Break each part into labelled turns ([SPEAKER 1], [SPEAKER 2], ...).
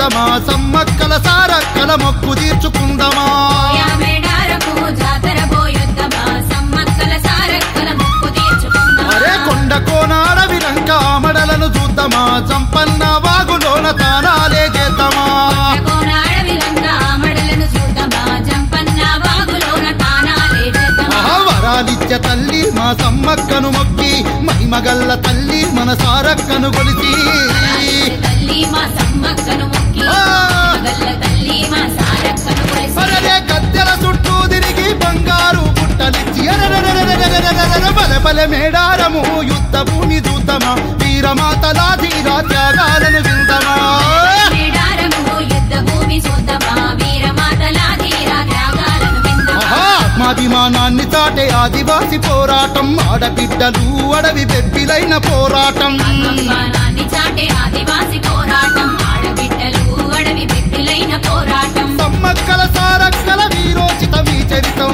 [SPEAKER 1] చూద్దామా సమ్మక్కల సారక్కల మొక్కు తీర్చుకుందామా
[SPEAKER 2] ఓయా మేడారపు జాతర పోయొద్దమా సమ్మక్కల సారక్కల ముక్కు తీర్చుకుందామా
[SPEAKER 1] అరే కొండ కోనాడ విలంక ఆమడలను చూద్దామా సంపన్న వాగులోన తానాలే చేద్దామా
[SPEAKER 2] కోనాడ విలంక ఆమడలను చూద్దామా జంపన్న వాగులోన తానాలే చేద్దామా
[SPEAKER 1] ఆహా, వరాలిచ్చ తల్లి మా సమ్మక్కను మొక్కి మహిమగల్ల తల్లి మన సారక్కను కొలిచి
[SPEAKER 2] తల్లి మా సమ్మక్కను మొక్కి
[SPEAKER 1] ఆ!
[SPEAKER 2] మగల్ల తల్లి మా సారక్కను కొలిసి
[SPEAKER 1] పరలే కత్తెల చుట్టూ తిరిగి బంగారు పుట్టలిచ్చి అరరరరరరరరరర బల బల మేడారము యుద్ధ భూమి చూద్దామా వీరమాతలా ధీర త్యాగాలను విందమా
[SPEAKER 2] మేడారము యుద్ధ భూమి చూద్దామా వీరమాతల ధీర త్యాగాలను విందామా
[SPEAKER 1] ఆహా, ఆత్మాభిమానాన్ని చాటే ఆదివాసి పోరాటం ఆడబిడ్డలు అడవి బెబ్బిలైన పోరాటం
[SPEAKER 2] అభిమానాన్ని చాటే ఆదివాసి పోరాటం ఆడబిడ్డలు అడవి బిడ్డలైన పోరాటం
[SPEAKER 1] సమ్మక్కల సారక్కల వీరోచిత వీచరితం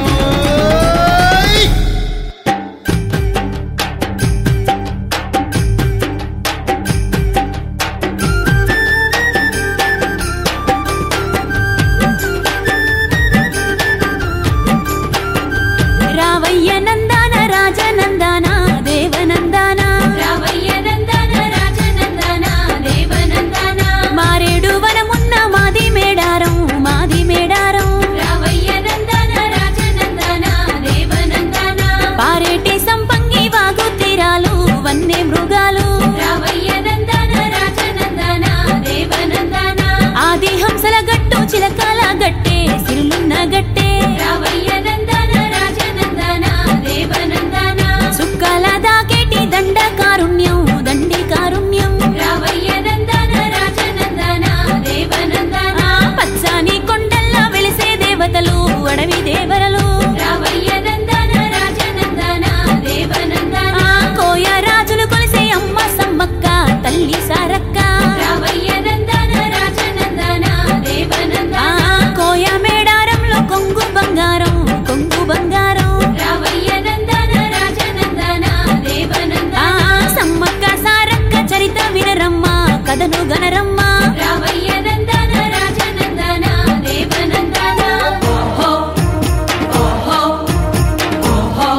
[SPEAKER 3] రావయ్య నందాన రాజనందాన దేవనందాన
[SPEAKER 2] రావయ్య నందన రాజనందన దేవనందన
[SPEAKER 3] మారేడు వనమున్న మాది మేడారం మాది మేడారం
[SPEAKER 2] రావయ్య నందన రాజనందన దేవనందన
[SPEAKER 3] పారేటి సంపంగి వాగు తీరాలు వన్నే మృగాలు
[SPEAKER 2] రావయ్య నందన రాజనందన దేవనందన
[SPEAKER 3] ఆది హంసల గట్టు చిలకల గట్టే సిరులున్న గట్టే
[SPEAKER 2] రావయ్య నందన రాజనందన దేవనందన
[SPEAKER 3] సుక్కల దాకేటి దండ కారుణ్యం దండి కారుణ్యం
[SPEAKER 2] రావయ్య నందన రాజనందన దేవనందన
[SPEAKER 3] పచ్చాని కొండల్లా వెలిసే దేవతలు అడవి దేవరలు
[SPEAKER 2] రావయ్య నందన రాజనందన దేవనందన
[SPEAKER 3] కోయ రాజులు కొలిసే అమ్మ సమ్మక్క తల్లి సారక్క
[SPEAKER 2] రావయ్య నందన రాజనందన దేవనందన
[SPEAKER 3] ఆ కోయ మేడారంలో కొంగు బంగారం కొంగు బంగారం
[SPEAKER 2] రావయ్య నందన రాజనందన
[SPEAKER 3] ఆ
[SPEAKER 2] దేవనందన
[SPEAKER 3] సమ్మక్క సారక్క చరిత వినరమ్మ కథను గనరమ్మ
[SPEAKER 2] రావయ్య నందన రాజనందన దేవనందన ఓహో ఓహో ఓహో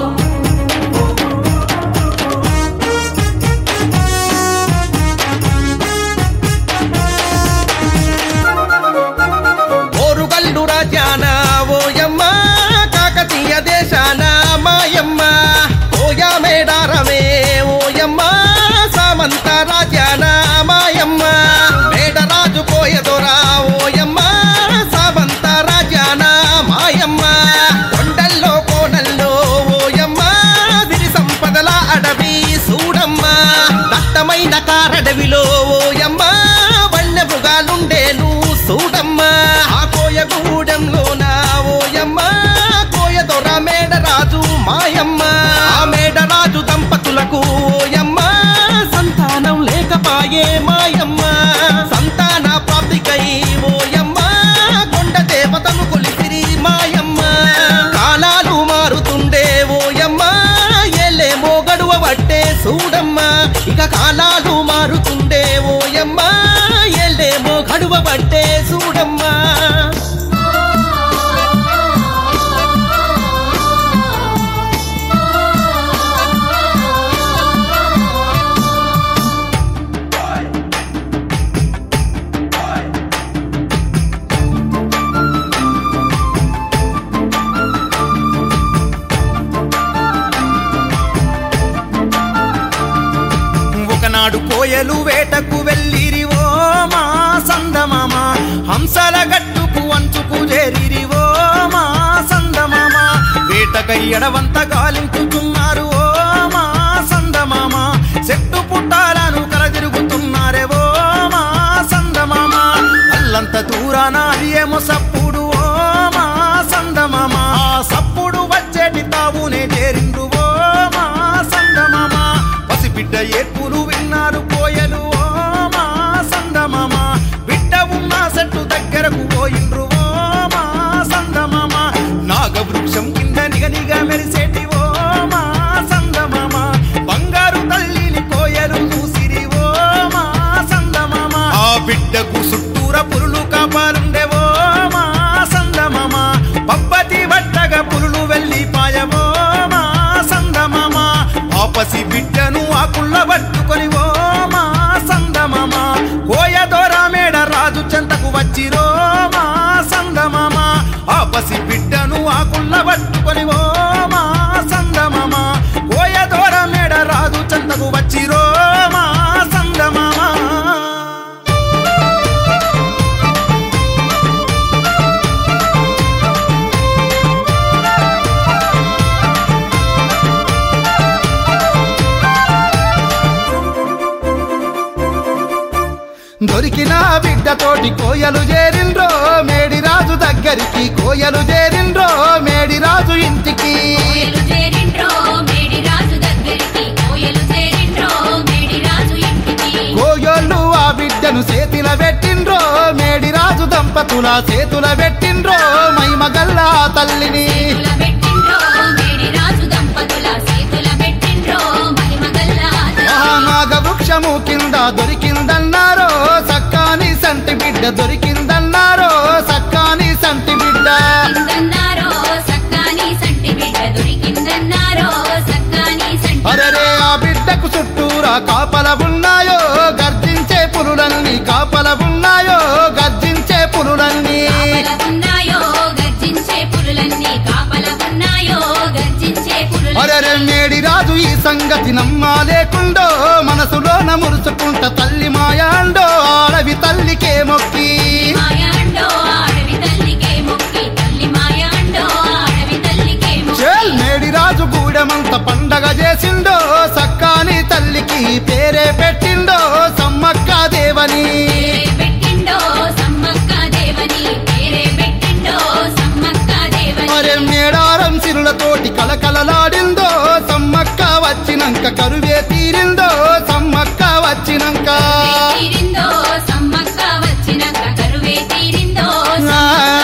[SPEAKER 4] ఓరుగల్లు రాజాన ఓయమ్మ కాకతీయ దేశాన మాయమ్మ ఓయా మేడారమే ఓయమ్మ సామంత రాజాన మాయమ్మ మేడరాజు కోయదొరా ఓయమ్మ సామంత రాజాన మాయమ్మ కొండల్లో కోనల్లో ఓయమ్మ దిరి సంపదల అడవి సూడమ్మ దట్టమైన కారడవిలో ఓయమ్మ వన్య మృగాలుండేను సూడమ్మ ఆ కోయగూడెంలోన ఓయమ్మ కోయదొర మేడరాజు మాయమ్మ ఆ మేడరాజు దంపతులకు ఓయమ్మ సంతానం లేకపాయే మాయమ్మ సంతాన ప్రాప్తికై ఓయమ్మ కొండ దేవతను కొలిసిరి మాయమ్మ కాలాలు మారుతుండే ఓయమ్మ ఎల్లేమో గడువ పట్టే చూడమ్మ ఇక కాలాలు మారుతుండే ఓయమ్మ ఎల్లేమో గడువ పట్టే చూడమ్మా ఒకనాడు కోయలు వేటకు వెళ్ళిరి ఓ మా సందమామ హంసల గట్టుకు అంచుకు చేరిరి ఓ మా సందమామ వేటకై ఎడవంత గాలించుతున్నారు ఓ మా సందమామ చెట్టు పుట్టాలను కలదిరుగుతున్నారే ఓ మా సందమామ అల్లంత దూరాన అది ఏమో సప్పుడు ఓ మా సందమామ ఆ సప్పుడు వచ్చేటి తావునే చేరిండు ఓ మా సందమామ పసిబిడ్డ ఏర్పులు విన్నారు కోయలు ఓ మా సందమామ బిడ్డ ఉన్న చెట్టు దగ్గరకు పోయిండ్రు ఓ మా సందమామ నాగవృక్షం కింద నిగనిగ మెరిసేటి ఓ మా సందమామ బంగారు తల్లిని కోయలు చూసిరి ఓ మా సందమామ ఆ బిడ్డకు చుట్టూర పురులు పట్టుకొని ఓ మా సందమామ కోయ దూర మేడ రాదు చెంతకు వచ్చిరో మా సందమామ
[SPEAKER 1] దొరికిన బిడ్డతోటి కోయలు చేరిండ్రో మేడిరాజు దగ్గరికి కోయలు చేరిండ్రో మేడిరాజు ఇంటికి
[SPEAKER 2] కోయలు చేరిండ్రో మేడి రాజు దగ్గరికి కోయలు చేరిండ్రో మేడి రాజు ఇంటికి
[SPEAKER 1] కోయోళ్ళు ఆ బిడ్డను చేతిల పెట్టిండ్రో మేడిరాజు దంపతుల చేతుల పెట్టిండ్రో మైమగల్ల ఆ తల్లిని
[SPEAKER 2] చేతుల పెట్టిండ్రో మేడి రాజు దంపతుల చేతుల పెట్టిండ్రో మహిమగల్ల
[SPEAKER 1] మహానాగ వృక్షము కింద దొరికిందన్నారో సక్కాని సంటి బిడ్డ దొరికిందన్నారో సక్కాని సంటి బిడ్డ
[SPEAKER 2] దొరికిందన్నారో సక్కాని సంటి బిడ్డ దొరికిందన్నారో సక్కాని సంటి
[SPEAKER 1] అరరే ఆ బిడ్డకు చుట్టూరా కాపల ఉన్నాయో గర్జించే పులులన్నీ కాపల ఉన్నాయో గర్జించే పులులన్నీ
[SPEAKER 2] కాపల ఉన్నాయో గర్జించే పులులన్నీ కాపల ఉన్నాయో గర్జించే పులులన్నీ
[SPEAKER 1] అరరే మేడి రాజు ఈ సంగతి నమ్మాలేకుండో మనసులోన మురుచుకుంట తల్లి మాయాండో ఆడవి తల్లికే మొక్కి
[SPEAKER 2] మాయాండో ఆడవి తల్లికే మొక్కి తల్లి మాయాండో ఆడవి తల్లికే మొక్కి
[SPEAKER 1] చేల్ మేడి రాజు గూడెమంత పండగ చేసిండో సక్కాని తల్లికి పేరే పెట్టిండో సమ్మక్క దేవని
[SPEAKER 2] పేరే పెట్టిండో సమ్మక్క దేవని పేరే పెట్టిండో సమ్మక్క దేవని
[SPEAKER 1] మరే మేడారం సిరులతోటి కలకలలాడిందో సమ్మక్క వచ్చినంక కరువే తీరిందో సమ్మక్క వచ్చినంక
[SPEAKER 2] తీరిందో సమ్మక్క వచ్చినాక కరువే తీరిందో
[SPEAKER 1] ఆ,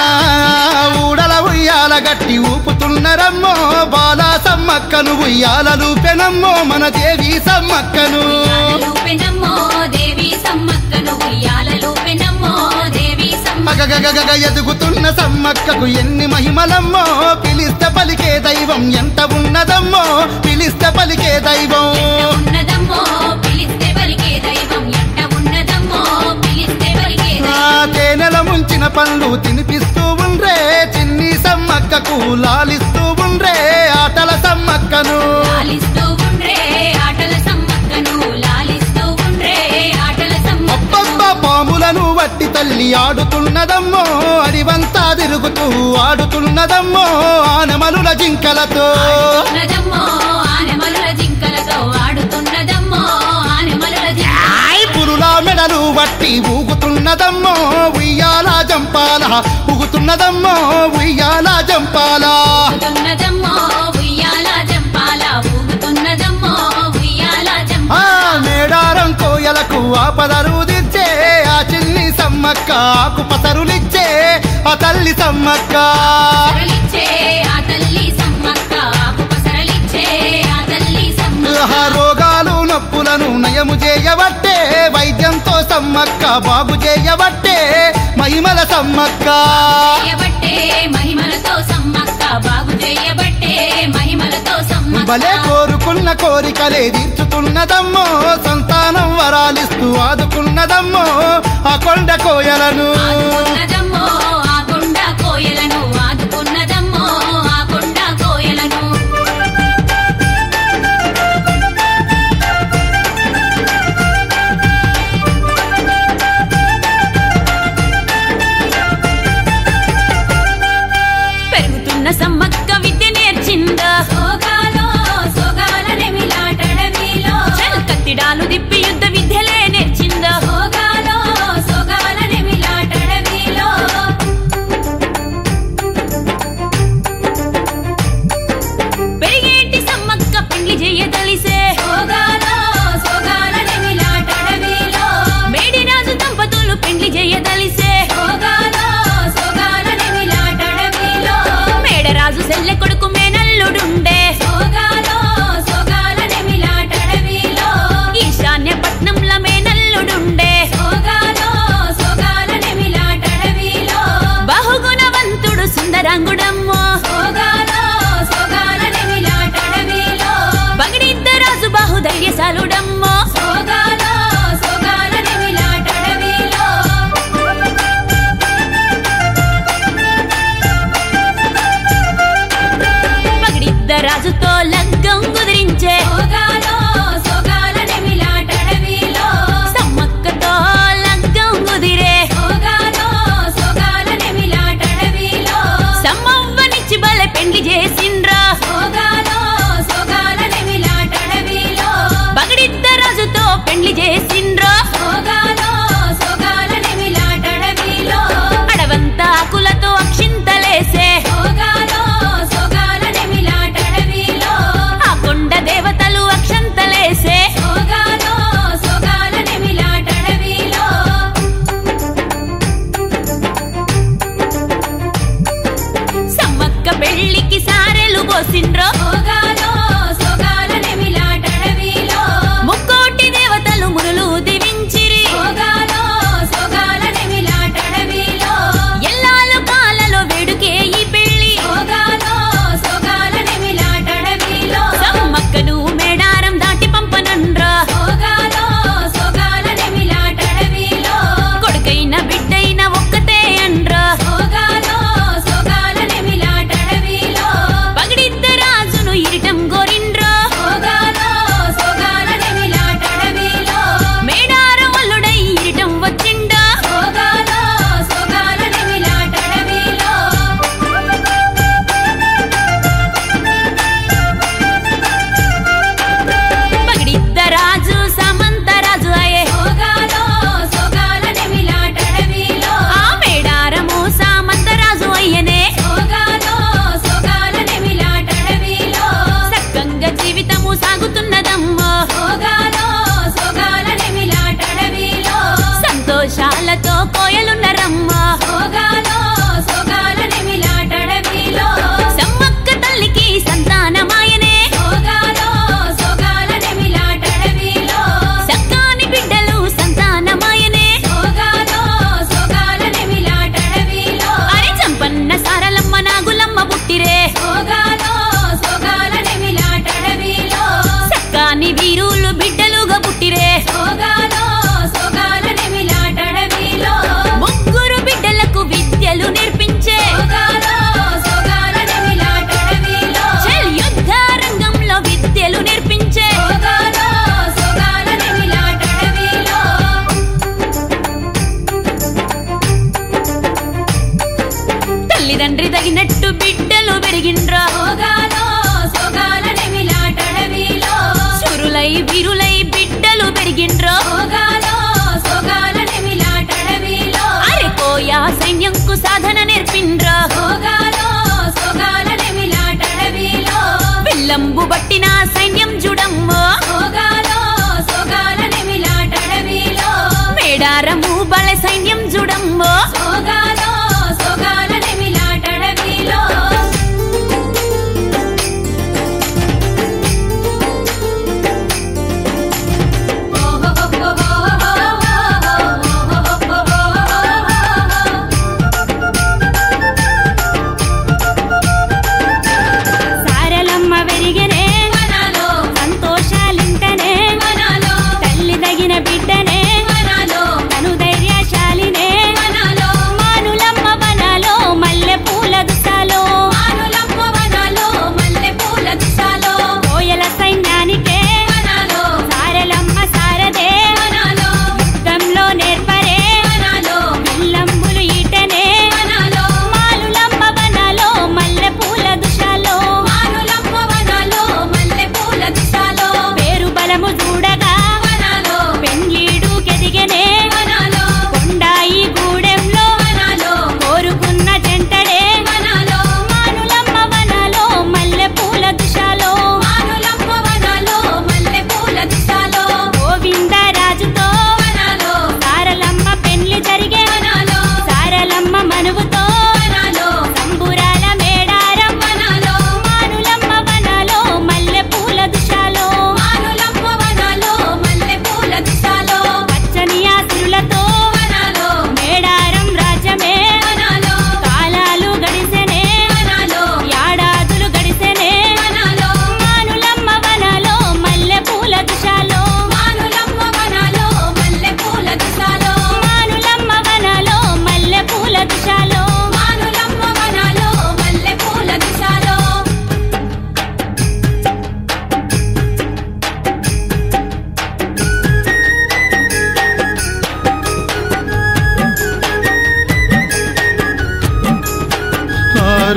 [SPEAKER 1] ఊడల ఉయ్యాల గట్టి ఊపుతున్నరమ్మో బాలా సమ్మక్కను ఉయ్యాలలు పెనమ్మో మన దేవి సమ్మక్కను
[SPEAKER 2] ఉయ్యాలలు పెనమ్మో దేవి సమ్మక్కను ఉయ్యాలలు పెనమ్మో దేవి సమ్మక్క
[SPEAKER 1] అగగగగగ ఎదుగుతున్న సమ్మక్కకు ఎన్ని మహిమలమ్మో పిలిస్తే పలికే దైవం ఎంత ఉన్నదమ్మో పిలిస్తే పలికే దైవం
[SPEAKER 2] ఎంట ఉన్నదమ్మో పిలిస్తే పలికే దైవం ఎంట ఉన్నదమ్మో పిలిస్తే పలికే
[SPEAKER 1] ఆ
[SPEAKER 2] దైవం
[SPEAKER 1] తేనెల ముంచిన పండ్లు తినిపిస్తూ ఉండ్రే చిన్ని సమ్మక్కకు లాలిస్తూ ఉండ్రే ఆటల సమ్మక్కను
[SPEAKER 2] లాలిస్తూ ఉండ్రే ఆటల సమ్మక్కను లాలిస్తూ ఉండ్రే ఆటల సమ్మక్క
[SPEAKER 1] అబ్బబ్బా పాములను వట్టి తల్లి ఆడుతున్నదమ్మో అడివంతా తిరుగుతూ ఆడుతున్నదమ్మో ఆనమలుల జింకలతో
[SPEAKER 2] ఉన్నదమ్మో ఆనమలుల జింకలతో ఆడుతున్నదమ్మో ఆనమలుల జింక
[SPEAKER 1] ఆయ్ పురుల మెడలు వట్టి ఊగుతున్నదమ్మో ఉయ్యాల జంపాల ఊగుతున్నదమ్మో ఉయ్యాల జంపాల
[SPEAKER 2] ఊగుతున్నదమ్మో ఉయ్యాల జంపాల ఊగుతున్నదమ్మో ఉయ్యాల
[SPEAKER 1] ఆ
[SPEAKER 2] జంపాల
[SPEAKER 1] మేడారం కోయలకు ఆపదరు దిచ్చే ఆ చిన్ని సమ్మక్క ఆకు పసరులిచ్చే ఆ తల్లి సమ్మక్క
[SPEAKER 2] సరలిచ్చే ఆ తల్లి సమ్మక్క ఆకు పసరలిచ్చే ఆ తల్లి సమ్మక్క
[SPEAKER 1] ఆహా, రోగాలు నొప్పులను నయము చేయబట్టే వైద్యంతో సమ్మక్క బాగు చేయబట్టే మహిమల సమ్మక్క
[SPEAKER 2] చేయబట్టే మహిమలతో సమ్మక్క బాగు చేయబట్టే మహిమలతో సమ్మక్క
[SPEAKER 1] భలే కోరుకున్న కోరికలే తీర్చుతున్నదమ్మో సంతానం వరాలిస్తూ ఆదుకున్నదమ్మో ఆ కొండ కోయలను
[SPEAKER 2] ఆదుకున్నదమ్మో ఆ కొండ కోయలను ఆదుకున్నదమ్మో ఆ కొండ కోయలను
[SPEAKER 3] పెరుగుతున్న సమ్మక్క విద్య నేర్చిందా
[SPEAKER 2] సోగాలో సోగాల నెమిలాటడవిలో
[SPEAKER 3] చల్ కత్తిడాలు దిప్పి యుద్ధ విద్యలే నేర్చిందా
[SPEAKER 2] సోగాలో సోగాల నెమిలాటడవిలో
[SPEAKER 3] పెరిగేటి సమ్మక్క పెండ్లి చెయ్యదలిసే
[SPEAKER 2] సోగాలో సోగాల నెమిలాటడవిలో
[SPEAKER 3] మేడి రాజు దంపతులు పెండ్లి చెయ్యదలిసే
[SPEAKER 2] సోగాలో సోగాల నెమిలాటడవిలో
[SPEAKER 3] మేడరాజు సెల్లె కొడుకు మేనల్లుడుండే
[SPEAKER 2] సోగాలో సోగాల నెమిలాటడవిలో
[SPEAKER 3] ఈశాన్య పట్నంల మేనల్లుడుండే
[SPEAKER 2] సోగాలో సోగాల నెమిలాటడవిలో
[SPEAKER 3] బహుగుణవంతుడు సుందరాంగుడమ్మో
[SPEAKER 2] సోగాలో సోగాల నెమిలాటడవిలో
[SPEAKER 3] పగిడిద్దరాజు బాహుధైర్యశాలుడమ్మో
[SPEAKER 2] సోగాలో సోగాల నెమిలాటడవిలో
[SPEAKER 3] రాజుతో లగ్గం కుదిరించే
[SPEAKER 2] సోగాలో సోగాల నెమిలాటడవిలో
[SPEAKER 3] సమ్మక్కతో లగ్గం కుదిరే
[SPEAKER 2] సోగాలో సోగాల నెమిలాటడవిలో
[SPEAKER 3] సమ్మవ్వనిచ్చి బలె పెండ్లి చేసిండ్రా
[SPEAKER 2] సోగాలో సోగాల నెమిలాటడవిలో
[SPEAKER 3] పగడిద్ద రాజుతో పెండ్లి చేసిండ్రా
[SPEAKER 2] సోగాలో సోగాల నెమిలాటడవిలో
[SPEAKER 3] అడవంతా ఆకులతో అక్షింతలేసే
[SPEAKER 2] సోగాలో సోగాల నెమిలాటడవిలో
[SPEAKER 3] ఆ కొండ దేవతలు అక్షంతలేసే
[SPEAKER 2] సోగాలో సోగాల నెమిలాటడవిలో
[SPEAKER 3] సమ్మక్క పెళ్లికి సారెలు పోసిండ్రో
[SPEAKER 2] సోగాలో సోగాల నెమిలాటడవిలో
[SPEAKER 3] ముక్కోటి దేవతలు మునులు దివించిరి
[SPEAKER 2] సోగాలో సోగాల నెమిలాటడవిలో
[SPEAKER 3] ఎల్లాలు కాలలో వేడుకే ఈ పెళ్లి
[SPEAKER 2] సోగాలో సోగాల నెమిలాటడవిలో
[SPEAKER 3] సమ్మక్కను మేడారం దాటి పంపనండ్రా
[SPEAKER 2] సోగాలో సోగాల నెమిలాటడవిలో
[SPEAKER 3] కొడుకైన బిడ్డైన ఒక్కతే అండ్రా
[SPEAKER 2] సోగాలో సోగాల నెమిలాటడవిలో
[SPEAKER 3] పగిడిద్ద రాజును ఇరిటం గోరిండ్రో
[SPEAKER 2] సోగాలో సోగాల నెమిలాటడవిలో
[SPEAKER 3] మేడారం అల్లుడై ఇరిటం వచ్చిండా
[SPEAKER 2] సోగాలో సోగాల నెమిలాటడవిలో
[SPEAKER 3] పగిడిద్ద రాజు సమంత రాజు అయే
[SPEAKER 2] సోగాలో సోగాల నెమిలాటడవిలో
[SPEAKER 3] ఆ మేడారము సామంత రాజు అయ్యనే
[SPEAKER 2] సోగాలో సోగాల నెమిలాటడవిలో
[SPEAKER 3] సక్కంగా జీవితము సాగుతున్నదమ్మో
[SPEAKER 2] సోగాలో సోగాల నెమిలాటడవిలో
[SPEAKER 3] సంతోషాలతో కోయలున్నరమ్మో
[SPEAKER 2] సోగాలో సోగాల నెమిలాటడవిలో
[SPEAKER 3] సమ్మక్క తల్లికి సంతానమాయనే
[SPEAKER 2] సోగాలో సోగాల నెమిలాటడవిలో
[SPEAKER 3] సక్కాని బిడ్డలు సంతానమాయనే
[SPEAKER 2] సోగాలో సోగాల నెమిలాటడవిలో
[SPEAKER 3] అరి చంపన్న సారలమ్మ నాగులమ్మ పుట్టిరే
[SPEAKER 2] సోగాలో సోగాల నెమిలాటడవిలో
[SPEAKER 3] సక్కాని వీరులు బిడ్డలుగా పుట్టిరే
[SPEAKER 2] సోగాలో సోగాల నెమిలాటడవిలో
[SPEAKER 3] ముగ్గురు బిడ్డలకు విద్యలు నేర్పించే
[SPEAKER 2] సోగాలో సోగాల నెమిలాటడవిలో
[SPEAKER 3] చెల్ యుద్ధ రంగంలో విద్యలు నేర్పించే
[SPEAKER 2] సోగాలో సోగాల నెమిలాటడవిలో
[SPEAKER 3] తల్లిదండ్రి తగినట్టు బిడ్డలు పెరిగిండ్రా
[SPEAKER 2] సోగాలో సోగాల నెమిలాటడవిలో
[SPEAKER 3] సురులై వీరులై బిడ్డలు పెరిగిండ్రో
[SPEAKER 2] సోగాలో సోగాల నెమిలాటడవిలో
[SPEAKER 3] అరే కోయా సైన్యంకు సాధన నేర్పిండ్రో
[SPEAKER 2] సోగాలో సోగాల నెమిలాటడవిలో
[SPEAKER 3] విల్లంబు బట్టిన సైన్యం చూడమ్మో
[SPEAKER 2] సోగాలో సోగాల నెమిలాటడవిలో
[SPEAKER 3] మేడారము బల సైన్యం చూడమ్మో
[SPEAKER 2] సోగాలో సోగాల నెమిలాటడవిలో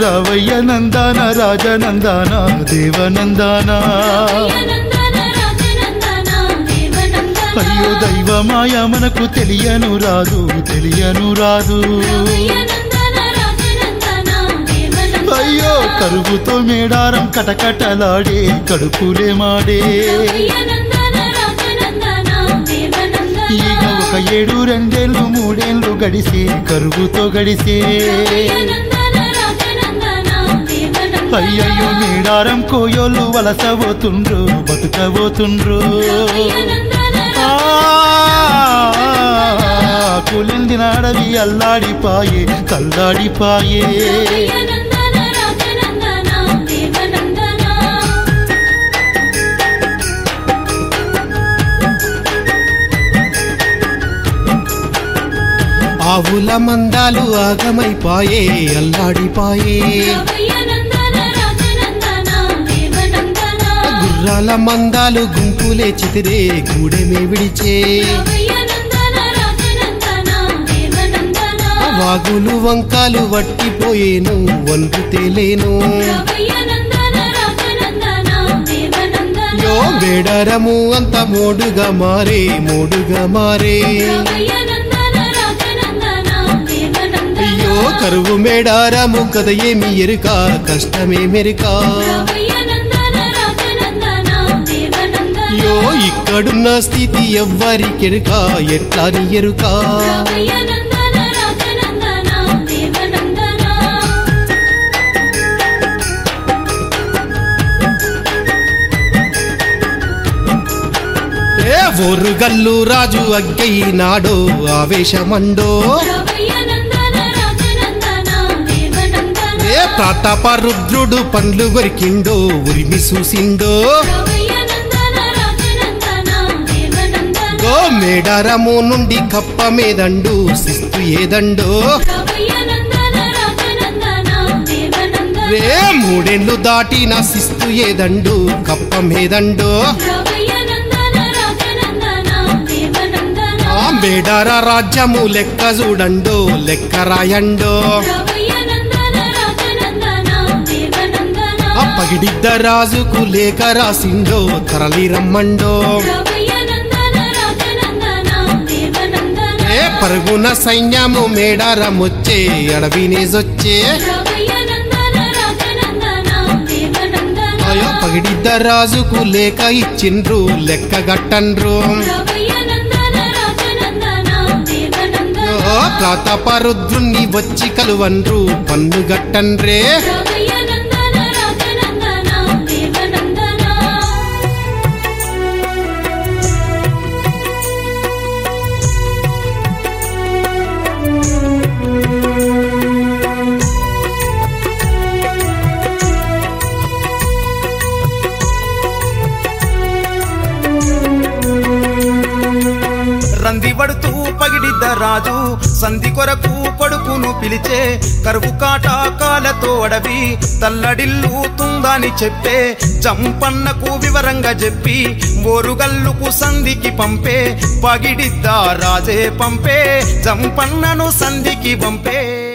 [SPEAKER 1] రావయ్య నందాన రాజనందాన దేవనందాన
[SPEAKER 2] నందన రాజనందన దేవనందన
[SPEAKER 1] అయ్యో దైవమాయ మనకు తెలియను రాదు తెలియను రాదు
[SPEAKER 2] నందన రాజనందన దేవనందన
[SPEAKER 1] అయ్యో కరువుతో మేడారం కటకటలాడే కడుపులే మాడే
[SPEAKER 2] నందన రాజనందన దేవనందన
[SPEAKER 1] ఇక ఒక ఏడు రెండేళ్ళు మూడేళ్ళు గడిసే కరువుతో గడిసే
[SPEAKER 2] నందన రాజనందన దేవనందన
[SPEAKER 1] అయ్యయ్యో మేడారం కోయోళ్ళు వలసబోతుండ్రు బతుకబోతుండ్రు ఆ, కులిందిన అడవి అల్లాడిపాయే కల్లాడిపాయే
[SPEAKER 2] నందన రాజనందన దేవనందన
[SPEAKER 5] ఆవుల మందాలు ఆగమైపాయే అల్లాడిపాయే
[SPEAKER 2] నందన రాజనందన దేవనందన
[SPEAKER 5] గుర్రాల మందాలు గుంపులే చితిరే గూడెమే విడిచే
[SPEAKER 2] నందన రాజనందన దేవనందన
[SPEAKER 5] వాగులు వంకాలు వట్టిపోయేను వంతు తేలేను
[SPEAKER 2] నందన రాజనందన దేవనందన
[SPEAKER 5] యో మేడారము అంత మోడుగా మారే మోడుగా మారే
[SPEAKER 2] నందన రాజనందన దేవనందన
[SPEAKER 5] అయ్యో కరువు మేడారము కథ ఏమి ఎరుక కష్టమే మెరుక
[SPEAKER 2] నందన రాజనందన దేవనందన
[SPEAKER 5] అయ్యో ఇక్కడున్న స్థితి ఎవ్వరికెరుక ఎట్లాని ఎరుక
[SPEAKER 2] నందన రాజనందన దేవనందన
[SPEAKER 5] ఏ ఒరుగల్లు రాజు అగ్గయినాడో ఆవేశమండో
[SPEAKER 2] నందన రాజనందన దేవనందన
[SPEAKER 5] ఏ ప్రతాప రుద్రుడు పండ్లు కొరికిండో ఉరిమి చూసిండో
[SPEAKER 2] నందన రాజనందన దేవనందన
[SPEAKER 5] గో మేడారము నుండి కప్ప మీదండు శిస్తు ఏదండో
[SPEAKER 2] నందన రాజనందన దేవనందన
[SPEAKER 5] రే మూడేండ్లు దాటిన శిస్తు ఏదండు కప్ప మీదండో
[SPEAKER 2] నందన రాజనందన దేవనందన
[SPEAKER 5] ఆ మేడార రాజ్యము లెక్క చూడండో లెక్క రాయండో
[SPEAKER 2] నందన రాజనందన దేవనందన
[SPEAKER 5] ఆ పగిడిద్ద రాజుకు లేఖ రాసిండో తరలి రమ్మండో
[SPEAKER 2] నందన రాజనందన దేవనందన
[SPEAKER 5] ఏ పరుగున సైన్యము మేడారమొచ్చే అడవినేజొచ్చే
[SPEAKER 2] నందన రాజనందన దేవనందన
[SPEAKER 5] అయ్యో పగిడిద్ద రాజుకు లేఖ ఇచ్చిండ్రు లెక్క గట్టన్రు
[SPEAKER 2] నందన రాజనందన దేవనందన
[SPEAKER 5] ఓ ప్రతాప రుద్రుణ్ణి వచ్చి కలువన్రు పన్ను గట్టన్రే
[SPEAKER 2] నందన రాజనందన దేవనందన
[SPEAKER 4] రంది పడుతూ పగిడిద్ద రాజు సంధి కొరకు కొడుకును పిలిచే కరువు కాటాకాలతో అడవి తల్లడిల్లుతుందని చెప్పే చంపన్నకు వివరంగా చెప్పి ఓరుగల్లుకు సంధికి పంపే పగిడిద్ద రాజే పంపే జంపన్నను సంధికి పంపే